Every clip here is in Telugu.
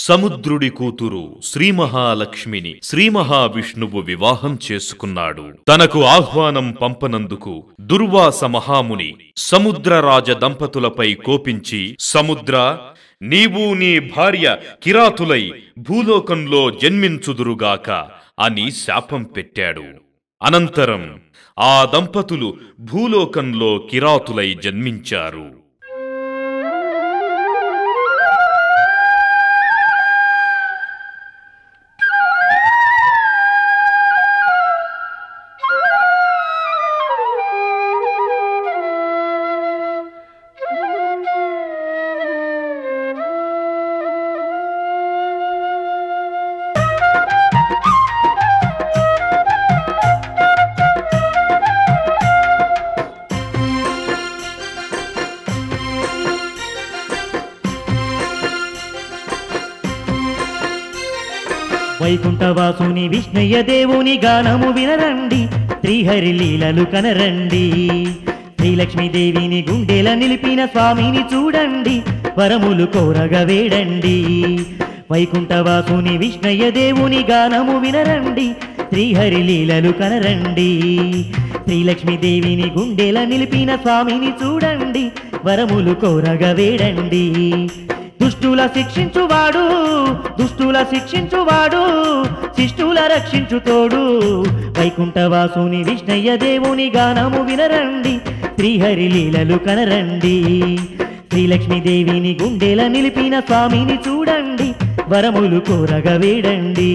సముద్రుడి కూతురు శ్రీ మహాలక్ష్మిని శ్రీ మహావిష్ణువు వివాహం చేసుకున్నాడు తనకు ఆహ్వానం పంపనందుకు దుర్వాస మహాముని సముద్రరాజ దంపతులపై కోపించి సముద్ర నీవు నీ భార్య కిరాతులై భూలోకంలో జన్మించుదురుగాక అని శాపం పెట్టాడు అనంతరం ఆ దంపతులు భూలోకంలో కిరాతులై జన్మించారు వైకుంఠవాసుని విష్ణయ్య దేవుని గానము వినరండి శ్రీహరి లీలలు కనరండి శ్రీలక్ష్మీదేవిని గుండెల నిలిపిన స్వామిని చూడండి వరములు కోరగా వేడండి వైకుంఠవాసుని విష్ణయ్య దేవుని గానము వినరండి శ్రీహరి లీలలు కనరండి శ్రీలక్ష్మీదేవిని గుండెల నిలిపిన స్వామిని చూడండి వరములు కోరగా వేడండి దుష్టుల శిక్షించువాడు దుష్టుల శిక్షించువాడు శిష్టుల రక్షించు తోడు వైకుంఠవాసుని విష్ణయ్య దేవుని గానము వినరండి శ్రీహరి లీలలు కనరండి శ్రీలక్ష్మీదేవిని గుండెల నిలిపిన స్వామిని చూడండి వరములు కోరగా వేడండి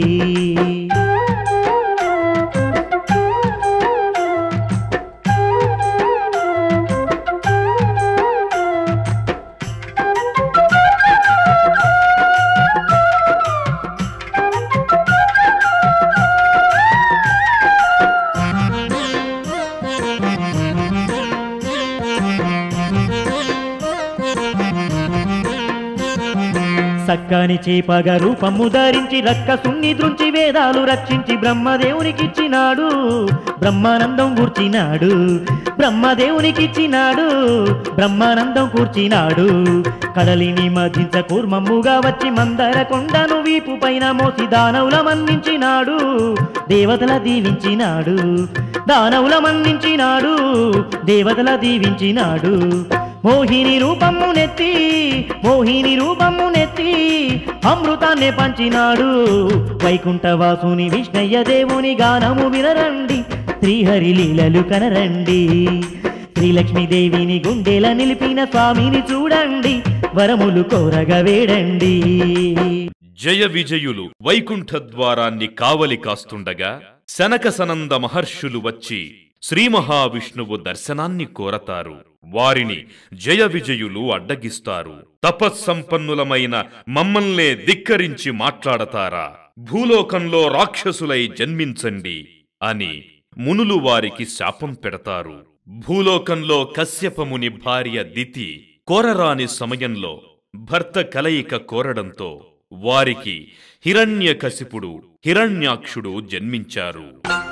సక్కని చేపగా రూపము ధరించి రక్కసుని దృంచి వేదాలు రక్షించి బ్రహ్మదేవునికిచ్చినాడు బ్రహ్మానందం కూర్చినాడు బ్రహ్మదేవునికిచ్చినాడు బ్రహ్మానందం కూర్చినాడు కడలిని మధించ కూర్మమ్ముగా వచ్చి మందర కొండను వీపు పైన మోసి దానవుల మందించినాడు దేవతల దీవించినాడు దానవుల మందించినాడు దేవతల దీవించినాడు మోహిని రూపము నెత్తి మోహిని రూపము నెత్తి అమృతాన్ని పంచినాడు వైకుంఠవాసుని విష్ణయ్య దేవుని గానము వినరండి శ్రీహరి లీలలు కనరండి శ్రీలక్ష్మీదేవిని గుండెల నిలిపిన స్వామిని చూడండి వరములు కోరగా వేడండి జయ విజయులు వైకుంఠ ద్వారాన్ని కావలి కాస్తుండగా శనక సనంద మహర్షులు వచ్చి శ్రీ మహావిష్ణువు దర్శనాన్ని కోరతారు వారిని జయ విజయులు అడ్డగిస్తారు తపస్సంపన్నులమైన మమ్మల్నే ధిక్కరించి మాట్లాడతారా భూలోకంలో రాక్షసులై జన్మించండి అని మునులు వారికి శాపం పెడతారు భూలోకంలో కశ్యపముని భార్య దితి కోరరాని సమయంలో భర్త కలయిక కోరడంతో వారికి హిరణ్యకశిపుడు హిరణ్యాక్షుడు జన్మించారు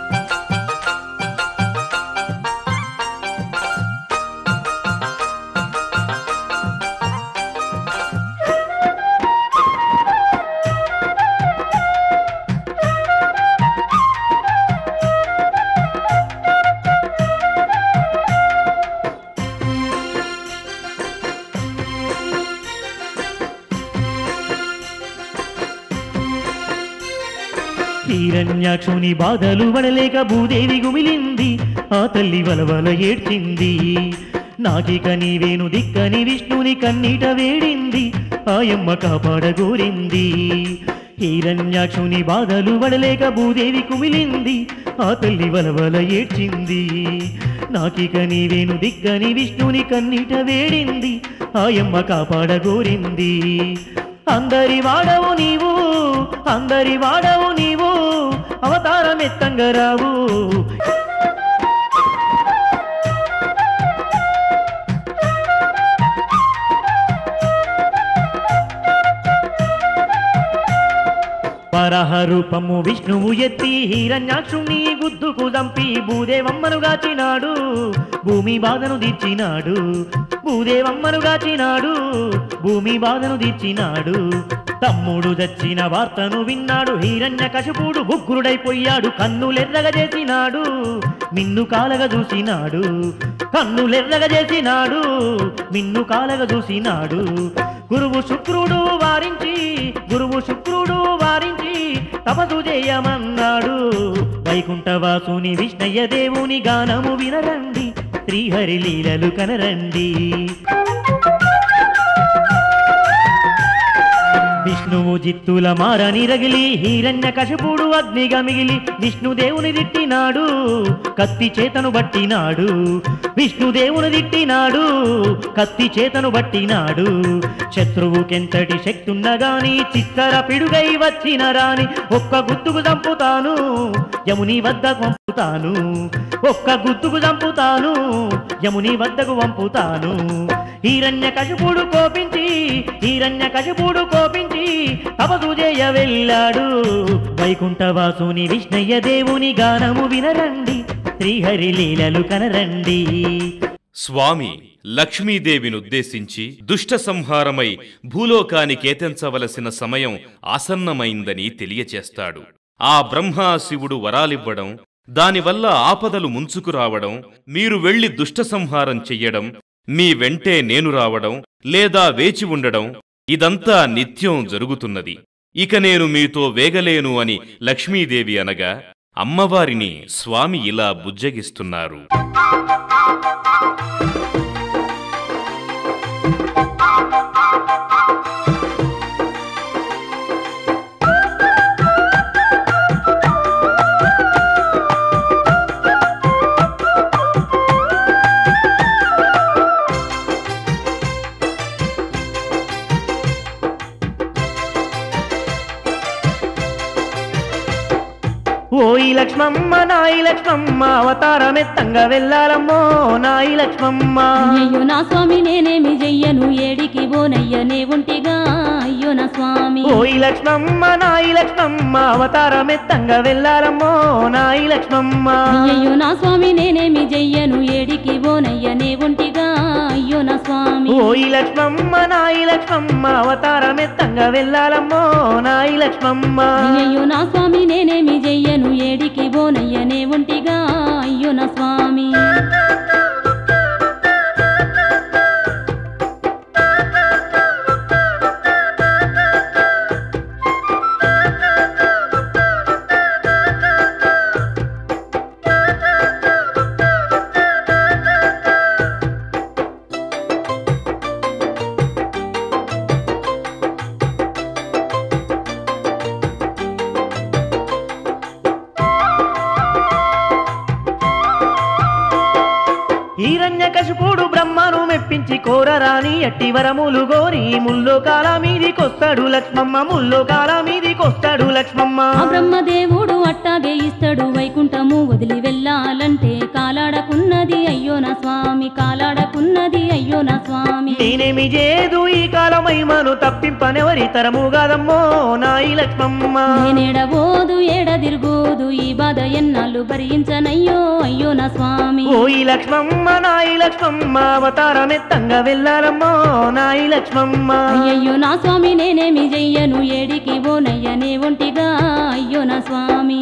హిరణ్యాక్షుని బాధలు వడలేక భూదేవి గుమిలింది ఆ తల్లి వలవల ఏడ్చింది నాకిక నీవేను దిక్కని విష్ణుని కన్నీట వేడింది ఆయమ్మ కాపాడగోరింది హిరణ్యాక్షుని బాధలు వడలేక భూదేవి కుమిలింది ఆ తల్లి వలవల ఏడ్చింది నాకిక నీవేను దిక్కని విష్ణుని కన్నీట వేడింది ఆయమ్మ కాపాడగోరింది అందరి వాడవు నీవు అందరి వాడవు నీవు అవతారం ఎత్తంగా రావు వరాహ రూపము విష్ణువు ఎత్తి హిరణ్యాక్షుణ్ణి గుద్దుకు దంపి భూదేవమ్మను గాచినాడు భూమి బాధను తీర్చినాడు భూదేవమ్మను గాచినాడు భూమి బాధను తీర్చినాడు తమ్ముడు చచ్చిన వార్తను విన్నాడు హిరణ్య కశపుడు ఉగ్రుడైపోయాడు కన్నులెర్రగ చేసినాడు మిన్ను కాలగ చూసినాడు కన్నులెర్రగ చేసినాడు మిన్ను కాలగ చూసినాడు గురువు శుక్రుడు వారించి గురువు శుక్రుడు వారించి తపసు చేయమన్నాడు వైకుంఠవాసుని విష్ణయ్య దేవుని గానము వినరండి శ్రీహరి లీలలు కనరండి విష్ణువు జిత్తుల మారని రగిలి హిరణ్య కశపుడు అగ్నిగా మిగిలి విష్ణుదేవుని తిట్టినాడు కత్తి చేతను బట్టినాడు విష్ణుదేవుని తిట్టినాడు కత్తి చేతను బట్టినాడు శత్రువుకెంతటి శక్తున్న గాని చిత్తర పిడుగై వచ్చిన రాని ఒక్క గుత్తుకు చంపుతాను యముని వద్దకు పంపుతాను ఒక్క గుత్తుకు చంపుతాను యముని వద్దకు పంపుతాను హిరణ్య కశపుడు కోపించి హిరణ్య కశపుడు కోపించి తపసు చేయ వెళ్ళాడు వైకుంఠవాసుని విష్ణయ్య దేవుని గానము వినరండి శ్రీహరి లీలలు కనరండి స్వామి లక్ష్మీదేవినుద్దేశించి దుష్ట సంహారమై భూలోకానికేతెంచవలసిన సమయం ఆసన్నమైందని తెలియచేస్తాడు ఆ బ్రహ్మ శివుడు వరాలివ్వడం దానివల్ల ఆపదలు ముంచుకురావడం మీరు వెళ్లి దుష్ట సంహారం చెయ్యడం మీ వెంటే నేను రావడం లేదా వేచి ఉండడం ఇదంతా నిత్యం జరుగుతున్నది ఇక నేను మీతో వేగలేను అని లక్ష్మీదేవి అనగా అమ్మవారిని స్వామి ఇలా బుజ్జగిస్తున్నారు ఓయి లక్ష్మమ్మ నాయి లక్ష్మమ్మ అవతారమెత్తంగా వెళ్ళాలమ్మో నాయి లక్ష్మమ్మ అయ్యో నా స్వామి నేనేమి చెయ్యను ఏడికి బోనయ్యనే ఉంటిగా అయ్యో నా స్వామి ఓయి లక్ష్మమ్మ నాయి లక్ష్మమ్మ అవతారమెత్తంగా వెళ్ళాలమ్మో నాయి లక్ష్మమ్మ అయ్యో నా స్వామి నేనేమి చెయ్యను ఏడికి బోనయ్యనే ఉంటిగా అయ్యో నా స్వామి ఓయి లక్ష్మమ్మ నాయి లక్ష్మమ్మ అవతారమెత్తంగా వెళ్ళాలమ్మో నాయి లక్ష్మమ్మ అయ్యో నా స్వామి నేనేమి చెయ్యను ఏడికి బోనయ్యనే ఉంటిగా అయ్యో నా స్వామి హిరణ్య కశుపుడు బ్రహ్మను మెప్పించి కోరరాని ఎట్టి వరములు గోరి ముల్లో కాల మీదికొస్తాడు లక్ష్మమ్మ ముల్లో కాల మీదికొస్తాడు లక్ష్మమ్మ ఆ బ్రహ్మదేవుడు అట్టాగే ఇస్తాడు వైకుంఠము వదిలి వెళ్ళాలంటే కాలాడకున్నది అయ్యో నా స్వామి కాలాడకున్నది అయ్యో నా స్వామి నేనేమి చేదు ఈ కాలమైమను తప్పింపనెవరి తరము కాదమ్మో నాయి లక్ష్మమ్మ నేనేడబోదు ఏడదిరుగోదు ఈ బాధ ఎన్నాళ్ళు భరించనయ్యో అయ్యో నా స్వామి ఓయి లక్ష్మమ్మ నాయి లక్ష్మమ్మ అవతారమెత్తంగా వెళ్ళాలమ్మో నాయి లక్ష్మమ్మ అయ్యయ్యో నా స్వామి నేనేమి చెయ్యను ఏడికి బోనయ్యనే ఒంటిగా అయ్యో నా స్వామి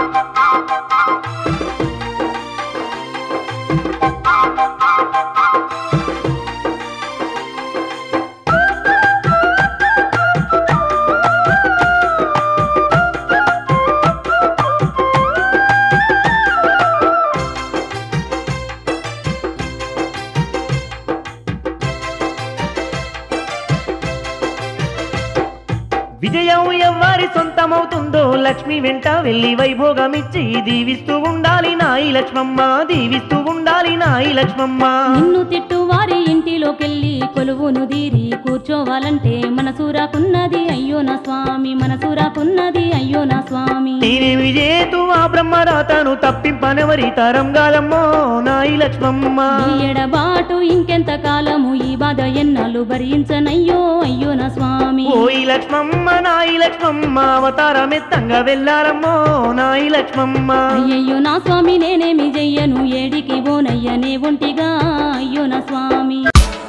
విజయం ఎవ్వరి సొంతమవుతుందో లక్ష్మి వెంట వెళ్ళి వైభోగమిచ్చి దీవిస్తూ ఉండాలి నాయి లక్ష్మమ్మ దీవిస్తూ ఉండాలి నా నాయి లక్ష్మమ్మ నిన్ను తిట్టు వారి ఇంటిలోకెళ్ళి కొలువును దీరి కూర్చోవాలంటే మనసూరాకున్నది అయ్యో నా స్వామి మనసూరాకున్నది అయ్యో నా స్వామి నేనేమి చేతు ఆ బ్రహ్మరాతను తప్పింపనెవరి తరం గాలమ్మో నాయి లక్ష్మమ్మ ఈ ఎడబాటు ఇంకెంత కాలము ఈ బాధ ఎన్నాళ్ళు భరించనయ్యో అయ్యో నా స్వామి ఓయి లక్ష్మమ్మ నాయి లక్ష్మమ్మ అవతారమెత్తంగా వెళ్ళారమ్మో నాయి లక్ష్మమ్మ అయ్యయ్యో నా స్వామి నేనేమి చెయ్యను ఏడికి బోనయ్యనే ఒంటిగా అయ్యో నా స్వామి